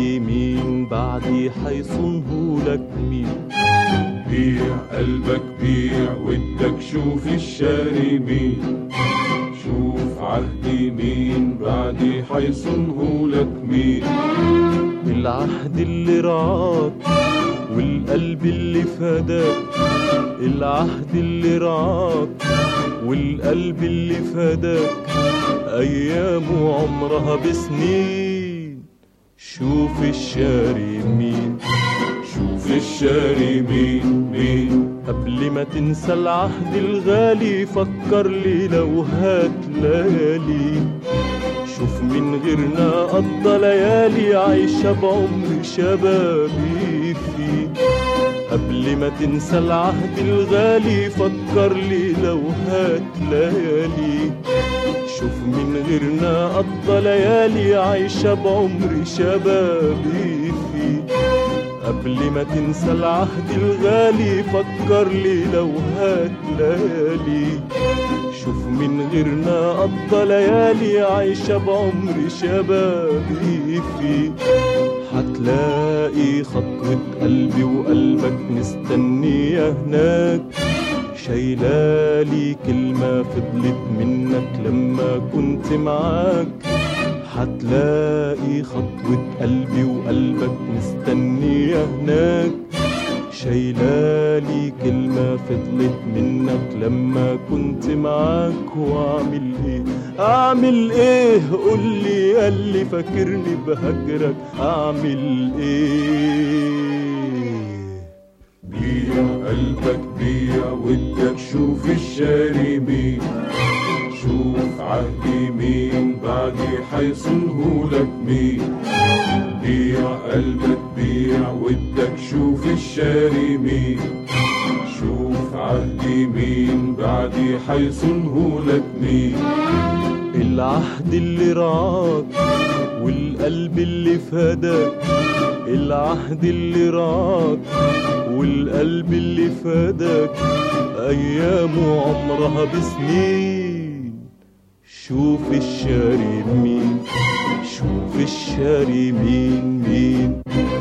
عهدي مين بعدي حيصونه لك مين بيع قلبك بيع ودك شوف الشاري مين شوف عهدي مين بعدي حيصنه لك مين العهد اللي رعاك والقلب اللي فداك العهد اللي رعاك والقلب اللي فداك أيامه عمرها بسنين شوف الشاري مين شوف الشاري مين مين قبل ما تنسى العهد الغالي فكر لي لو هات ليالي شوف من غيرنا قضى ليالي عايشة بعمر شبابي فيه قبل ما تنسى العهد الغالي فكر لي لو هات ليالي شوف من غيرنا قضى ليالي عايشة بعمر شبابي فيه قبل ما تنسى العهد الغالي فكر لي لو هات ليالي شوف من غيرنا قضى ليالي عايشة بعمر شبابي فيه هتلاقي خطوة قلبي وقلبك مستنية هناك شايلالي كلمة فضلت منك لما كنت معاك هتلاقي خطوة قلبي وقلبك مستنية هناك شايلالي كلمة فضلت منك لما كنت معاك واعمل ايه اعمل ايه قولي ياللي فاكرني بهجرك اعمل ايه بيع قلبك بيع ودك شوف الشاري مين شوف عهدي مين بعدي حيصنه لك مين بيع قلبك بيع ودك شوف الشاري مين شوف عهدي مين بعدي حيصنه لك مين العهد اللي رعاك والقلب اللي فداك العهد اللي رعاك والقلب اللي فداك أيامه عمرها بسنين شوف الشاري مين شوف الشاري مين مين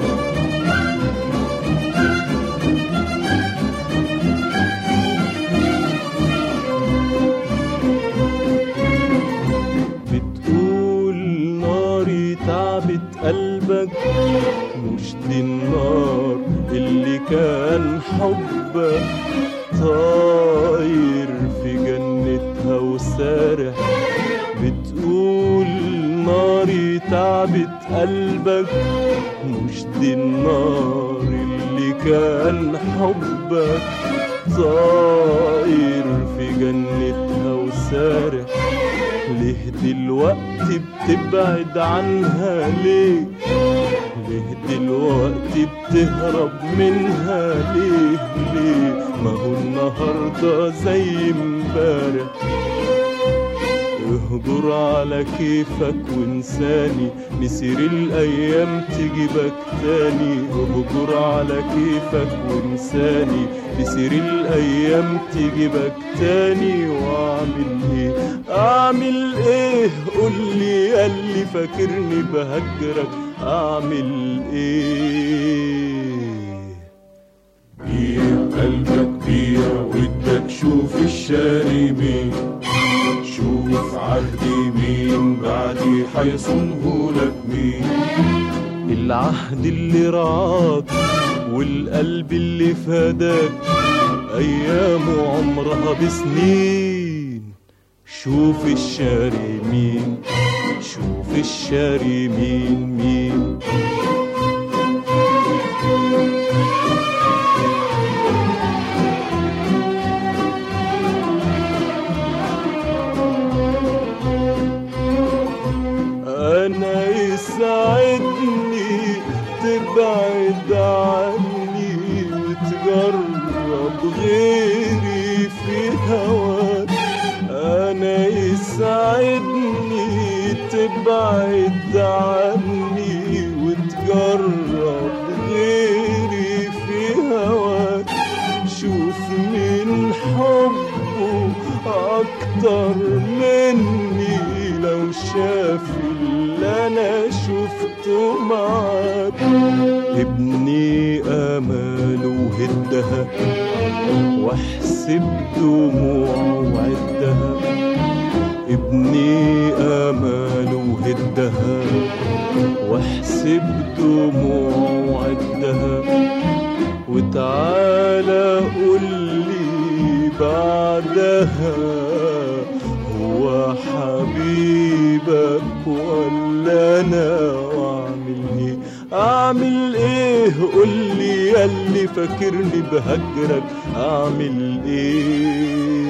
بتقول ناري تعبت قلبك مش دي النار اللي كان حبك طاير في جنتها وسارح بتقول ناري تعبت قلبك مش دي النار اللي كان حبك طاير في جنتها وسارح ليه دلوقتي بتبعد عنها ليه ليه دلوقتي بتهرب منها ليه ليه ما هو النهارده زي امبارح اهجر على كيفك وانساني مسير الايام تجيبك تاني اهجر على كيفك وانساني مسير الايام تجيبك تاني واعمل ايه اعمل ايه قولي ياللي فاكرني بهجرك اعمل ايه بيع قلبك بيع ودك شوف الشاري مين شوف عهدي مين بعدي حيصنه لك مين العهد اللي رعاك والقلب اللي فداك أيامه عمرها بسنين شوف الشاري مين شوف الشاري مين مين أنا يسعدني تبعد عني وتجرب غيري في هواك أنا يسعدني تبعد عني وتجرب غيري في هواك شوف من حبه أكتر مني لو شاف اللي أنا شفته معاك ابني آماله هدها واحسب دموعه وعدها ابني آماله هدها واحسب دموعه وعدها وتعالى قولي بعدها هو حبيبك ولا انا واعمل ايه اعمل ايه قولي ياللي فاكرني بهجرك اعمل ايه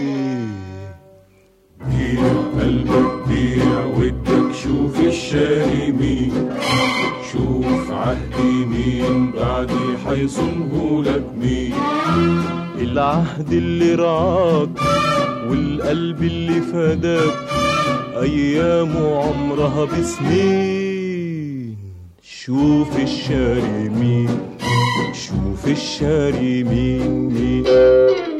بيع قلبك بيع ودك شوف الشاري مين شوف عهدي مين بعدي حيصنه لك مين العهد اللي رعاك والقلب اللي فداك أيامه عمرها بسنين شوف الشاري مين شوف الشاري مين مين